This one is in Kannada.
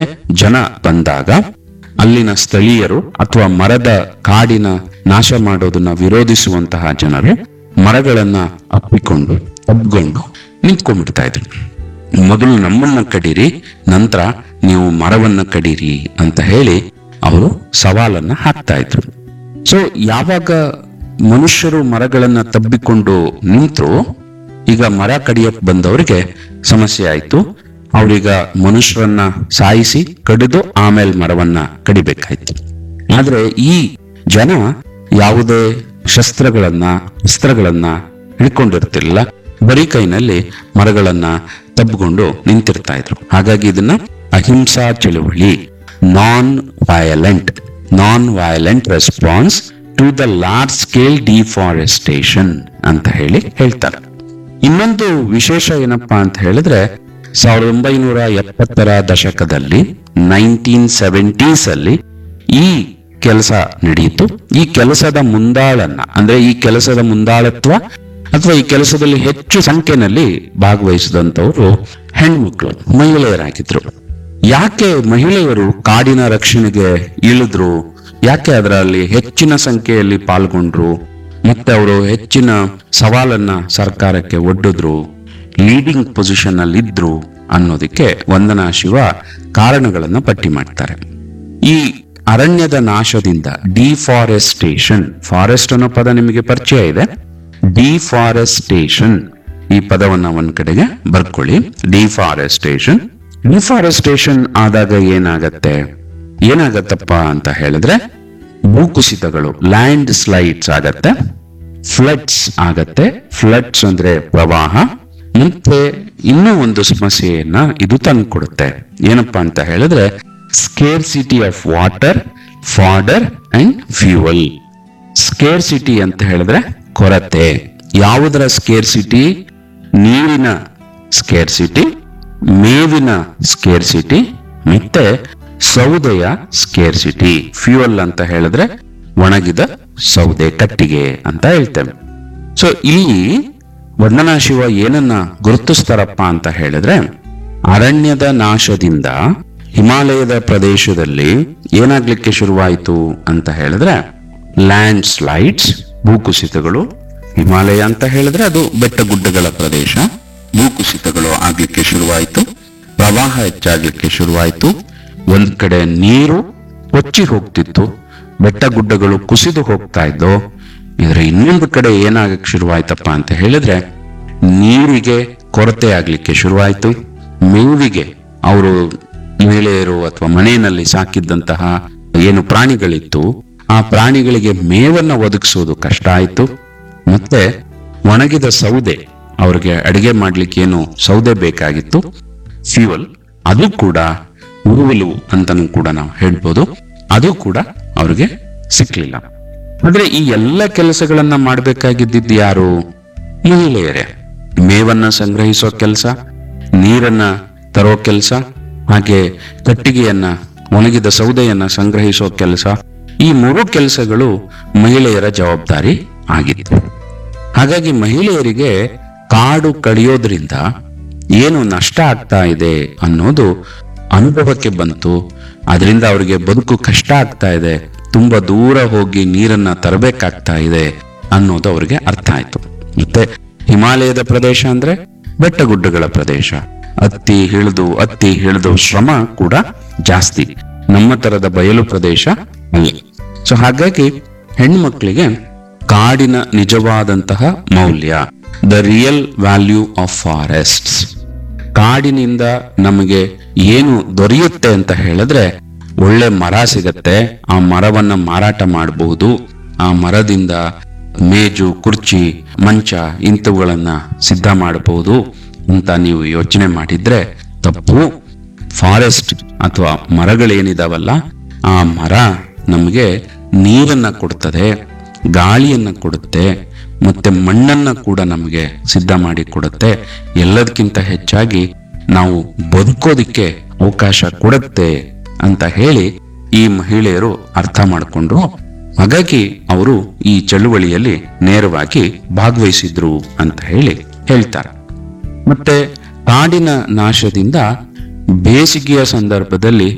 ಜನ ಬಂದಾಗ ಅಲ್ಲಿನ ಸ್ಥಳೀಯರು ಅಥವಾ ಮರದ ಕಾಡಿನ ನಾಶ ಮಾಡೋದನ್ನ ವಿರೋಧಿಸುವಂತಹ ಜನರು ಮರಗಳನ್ನ ಅಪ್ಪಿಕೊಂಡು ತಬ್ಕೊಂಡು ನಿಂತ್ಕೊಂಡ್ಬಿಡ್ತಾ ಇದ್ರು ಮೊದಲು ನಮ್ಮನ್ನ ಕಡೀರಿ ನಂತರ ನೀವು ಮರವನ್ನ ಕಡೀರಿ ಅಂತ ಹೇಳಿ ಅವರು ಸವಾಲನ್ನ ಹಾಕ್ತಾ ಇದ್ರು ಸೊ ಯಾವಾಗ ಮನುಷ್ಯರು ಮರಗಳನ್ನ ತಬ್ಬಿಕೊಂಡು ನಿಂತರು ಈಗ ಮರ ಕಡಿಯಕ್ ಬಂದವರಿಗೆ ಸಮಸ್ಯೆ ಆಯ್ತು ಅವ್ರೀಗ ಮನುಷ್ಯರನ್ನ ಸಾಯಿಸಿ ಕಡಿದು ಆಮೇಲೆ ಮರವನ್ನ ಕಡಿಬೇಕಾಯ್ತು ಆದ್ರೆ ಈ ಜನ ಯಾವುದೇ ಶಸ್ತ್ರಗಳನ್ನ ಅಸ್ತ್ರಗಳನ್ನ ಹಿಡ್ಕೊಂಡಿರ್ತಿರ್ಲಿಲ್ಲ ಬರೀ ಕೈನಲ್ಲಿ ಮರಗಳನ್ನ ತಬ್ಬಿಕೊಂಡು ನಿಂತಿರ್ತಾ ಇದ್ರು ಹಾಗಾಗಿ ಇದನ್ನ ಅಹಿಂಸಾ ಚಳುವಳಿ non violent non violent response to the large scale deforestation ಅಂತ ಹೇಳಿ ಹೇಳ್ತಾರೆ ಇನ್ನೊಂದು ವಿಶೇಷ ಏನಪ್ಪಾ ಅಂತ ಹೇಳಿದ್ರೆ ಸಾವಿರದ ಒಂಬೈನೂರ ಎಪ್ಪತ್ತರ ದಶಕದಲ್ಲಿ ನೈನ್ಟೀನ್ ಸೆವೆಂಟೀಸ್ ಅಲ್ಲಿ ಈ ಕೆಲಸ ನಡೆಯಿತು ಈ ಕೆಲಸದ ಮುಂದಾಳನ್ನ ಅಂದ್ರೆ ಈ ಕೆಲಸದ ಮುಂದಾಳತ್ವ ಅಥವಾ ಈ ಕೆಲಸದಲ್ಲಿ ಹೆಚ್ಚು ಸಂಖ್ಯೆನಲ್ಲಿ ಭಾಗವಹಿಸಿದಂತವರು ಹೆಣ್ಮಕ್ಳು ಮಹಿಳೆಯರಾಗಿದ್ರು ಯಾಕೆ ಮಹಿಳೆಯರು ಕಾಡಿನ ರಕ್ಷಣೆಗೆ ಇಳಿದ್ರು ಯಾಕೆ ಅದರಲ್ಲಿ ಹೆಚ್ಚಿನ ಸಂಖ್ಯೆಯಲ್ಲಿ ಪಾಲ್ಗೊಂಡ್ರು ಮತ್ತೆ ಅವರು ಹೆಚ್ಚಿನ ಸವಾಲನ್ನ ಸರ್ಕಾರಕ್ಕೆ ಒಡ್ಡಿದ್ರು ಲೀಡಿಂಗ್ ಪೊಸಿಷನ್ ಅಲ್ಲಿ ಇದ್ರು ಅನ್ನೋದಕ್ಕೆ ವಂದನಾ ಶಿವ ಕಾರಣಗಳನ್ನ ಪಟ್ಟಿ ಮಾಡ್ತಾರೆ ಈ ಅರಣ್ಯದ ನಾಶದಿಂದ ಡಿಫಾರೆಸ್ಟೇಷನ್ ಫಾರೆಸ್ಟ್ ಅನ್ನೋ ಪದ ನಿಮಗೆ ಪರಿಚಯ ಇದೆ ಡಿಫಾರೆಸ್ಟೇಷನ್ ಈ ಪದವನ್ನ ಒಂದ್ ಕಡೆಗೆ ಬರ್ಕೊಳ್ಳಿ ಡಿಫಾರೆಸ್ಟೇಷನ್ ಡಿಫಾರೆಸ್ಟೇಷನ್ ಆದಾಗ ಏನಾಗತ್ತೆ ಏನಾಗತ್ತಪ್ಪ ಅಂತ ಹೇಳಿದ್ರೆ ಭೂಕುಸಿತಗಳು ಲ್ಯಾಂಡ್ ಸ್ಲೈಡ್ಸ್ ಆಗತ್ತೆ ಫ್ಲಡ್ಸ್ ಆಗತ್ತೆ ಫ್ಲಡ್ಸ್ ಅಂದ್ರೆ ಪ್ರವಾಹ ಮತ್ತೆ ಇನ್ನೂ ಒಂದು ಸಮಸ್ಯೆಯನ್ನ ಇದು ತಂದ್ಕೊಡುತ್ತೆ ಏನಪ್ಪಾ ಅಂತ ಹೇಳಿದ್ರೆ scarcity of water fodder and fuel scarcity ಅಂತ ಹೇಳಿದ್ರೆ ಕೊರತೆ ಯಾವುದರ ಸ್ಕೇರ್ ಸಿಟಿ ನೀರಿನ ಸ್ಕೇರ್ ಸಿಟಿ ಮೇವಿನ ಸ್ಕೇರ್ ಸಿಟಿ ಮತ್ತೆ ಸೌದೆಯ ಸ್ಕೇರ್ ಸಿಟಿ ಫ್ಯೂಯಲ್ ಅಂತ ಹೇಳಿದ್ರೆ ಒಣಗಿದ ಸೌದೆ ಕಟ್ಟಿಗೆ ಅಂತ ಹೇಳ್ತೇವೆ ಸೊ ಇಲ್ಲಿ ವಂದನಾ ಶಿವ ಏನನ್ನ ಗುರುತಿಸ್ತಾರಪ್ಪ ಅಂತ ಹೇಳಿದ್ರೆ ಅರಣ್ಯದ ನಾಶದಿಂದ ಹಿಮಾಲಯದ ಪ್ರದೇಶದಲ್ಲಿ ಏನಾಗ್ಲಿಕ್ಕೆ ಶುರುವಾಯಿತು ಅಂತ ಹೇಳಿದ್ರೆ ಲ್ಯಾಂಡ್ ಸ್ಲೈಡ್ಸ್ ಭೂಕುಸಿತಗಳು ಹಿಮಾಲಯ ಅಂತ ಹೇಳಿದ್ರೆ ಅದು ಬೆಟ್ಟ ಗುಡ್ಡಗಳ ಪ್ರದೇಶ ಭೂಕುಸಿತಗಳು ಆಗ್ಲಿಕ್ಕೆ ಶುರುವಾಯಿತು ಪ್ರವಾಹ ಹೆಚ್ಚಾಗ್ಲಿಕ್ಕೆ ಶುರುವಾಯಿತು ಒಂದ್ ಕಡೆ ನೀರು ಕೊಚ್ಚಿ ಹೋಗ್ತಿತ್ತು ಬೆಟ್ಟ ಗುಡ್ಡಗಳು ಕುಸಿದು ಹೋಗ್ತಾ ಇದ್ದು ಇದರ ಇನ್ನೊಂದು ಕಡೆ ಏನಾಗಕ್ಕೆ ಶುರುವಾಯ್ತಪ್ಪ ಅಂತ ಹೇಳಿದ್ರೆ ನೀರಿಗೆ ಕೊರತೆ ಆಗ್ಲಿಕ್ಕೆ ಶುರುವಾಯ್ತು ಮೇವಿಗೆ ಅವರು ಮಹಿಳೆಯರು ಅಥವಾ ಮನೆಯಲ್ಲಿ ಸಾಕಿದ್ದಂತಹ ಏನು ಪ್ರಾಣಿಗಳಿತ್ತು ಆ ಪ್ರಾಣಿಗಳಿಗೆ ಮೇವನ್ನ ಒದಗಿಸೋದು ಕಷ್ಟ ಆಯ್ತು ಮತ್ತೆ ಒಣಗಿದ ಸೌದೆ ಅವ್ರಿಗೆ ಅಡಿಗೆ ಮಾಡ್ಲಿಕ್ಕೆ ಏನು ಸೌದೆ ಬೇಕಾಗಿತ್ತು ಫ್ಯೂಯಲ್ ಅದು ಕೂಡ ಉರುವಲು ಅಂತಾನು ಕೂಡ ನಾವು ಹೇಳ್ಬೋದು ಅದು ಕೂಡ ಅವ್ರಿಗೆ ಸಿಕ್ಲಿಲ್ಲ ಆದ್ರೆ ಈ ಎಲ್ಲ ಕೆಲಸಗಳನ್ನ ಮಾಡ್ಬೇಕಾಗಿದ್ದಿದ್ದು ಯಾರು ಮಹಿಳೆಯರೇ ಮೇವನ್ನ ಸಂಗ್ರಹಿಸೋ ಕೆಲಸ ನೀರನ್ನ ತರೋ ಕೆಲಸ ಹಾಗೆ ಕಟ್ಟಿಗೆಯನ್ನ ಒಣಗಿದ ಸೌದೆಯನ್ನ ಸಂಗ್ರಹಿಸೋ ಕೆಲಸ ಈ ಮೂರು ಕೆಲಸಗಳು ಮಹಿಳೆಯರ ಜವಾಬ್ದಾರಿ ಆಗಿತ್ತು ಹಾಗಾಗಿ ಮಹಿಳೆಯರಿಗೆ ಕಾಡು ಕಡಿಯೋದ್ರಿಂದ ಏನು ನಷ್ಟ ಆಗ್ತಾ ಇದೆ ಅನ್ನೋದು ಅನುಭವಕ್ಕೆ ಬಂತು ಅದರಿಂದ ಅವರಿಗೆ ಬದುಕು ಕಷ್ಟ ಆಗ್ತಾ ಇದೆ ತುಂಬಾ ದೂರ ಹೋಗಿ ನೀರನ್ನ ತರಬೇಕಾಗ್ತಾ ಇದೆ ಅನ್ನೋದು ಅವರಿಗೆ ಅರ್ಥ ಆಯ್ತು ಮತ್ತೆ ಹಿಮಾಲಯದ ಪ್ರದೇಶ ಅಂದ್ರೆ ಬೆಟ್ಟಗುಡ್ಡಗಳ ಪ್ರದೇಶ ಹತ್ತಿ ಹಿಡಿದು ಹತ್ತಿ ಹಿಡಿದು ಶ್ರಮ ಕೂಡ ಜಾಸ್ತಿ ನಮ್ಮ ತರದ ಬಯಲು ಪ್ರದೇಶ ಅಲ್ಲ ಸೊ ಹಾಗಾಗಿ ಹೆಣ್ಮಕ್ಳಿಗೆ ಕಾಡಿನ ನಿಜವಾದಂತಹ ಮೌಲ್ಯ the real value of forests ಕಾಡಿನಿಂದ ನಮಗೆ ಏನು ದೊರೆಯುತ್ತೆ ಅಂತ ಹೇಳಿದ್ರೆ ಒಳ್ಳೆ ಮರ ಸಿಗತ್ತೆ ಆ ಮರವನ್ನ ಮಾರಾಟ ಮಾಡಬಹುದು ಆ ಮರದಿಂದ ಮೇಜು ಕುರ್ಚಿ ಮಂಚ ಇಂಥವುಗಳನ್ನ ಸಿದ್ಧ ಮಾಡಬಹುದು ಅಂತ ನೀವು ಯೋಚನೆ ಮಾಡಿದ್ರೆ ತಪ್ಪು ಫಾರೆಸ್ಟ್ ಅಥವಾ ಮರಗಳೇನಿದಾವಲ್ಲ ಆ ಮರ ನಮಗೆ ನೀರನ್ನ ಕೊಡ್ತದೆ ಗಾಳಿಯನ್ನ ಕೊಡುತ್ತೆ ಮತ್ತೆ ಮಣ್ಣನ್ನ ಕೂಡ ನಮಗೆ ಸಿದ್ಧ ಮಾಡಿ ಕೊಡುತ್ತೆ ಎಲ್ಲದಕ್ಕಿಂತ ಹೆಚ್ಚಾಗಿ ನಾವು ಬದುಕೋದಿಕ್ಕೆ ಅವಕಾಶ ಕೊಡುತ್ತೆ ಅಂತ ಹೇಳಿ ಈ ಮಹಿಳೆಯರು ಅರ್ಥ ಮಾಡಿಕೊಂಡ್ರು ಹಾಗಾಗಿ ಅವರು ಈ ಚಳುವಳಿಯಲ್ಲಿ ನೇರವಾಗಿ ಭಾಗವಹಿಸಿದ್ರು ಅಂತ ಹೇಳಿ ಹೇಳ್ತಾರೆ ಮತ್ತೆ ಕಾಡಿನ ನಾಶದಿಂದ ಬೇಸಿಗೆಯ ಸಂದರ್ಭದಲ್ಲಿ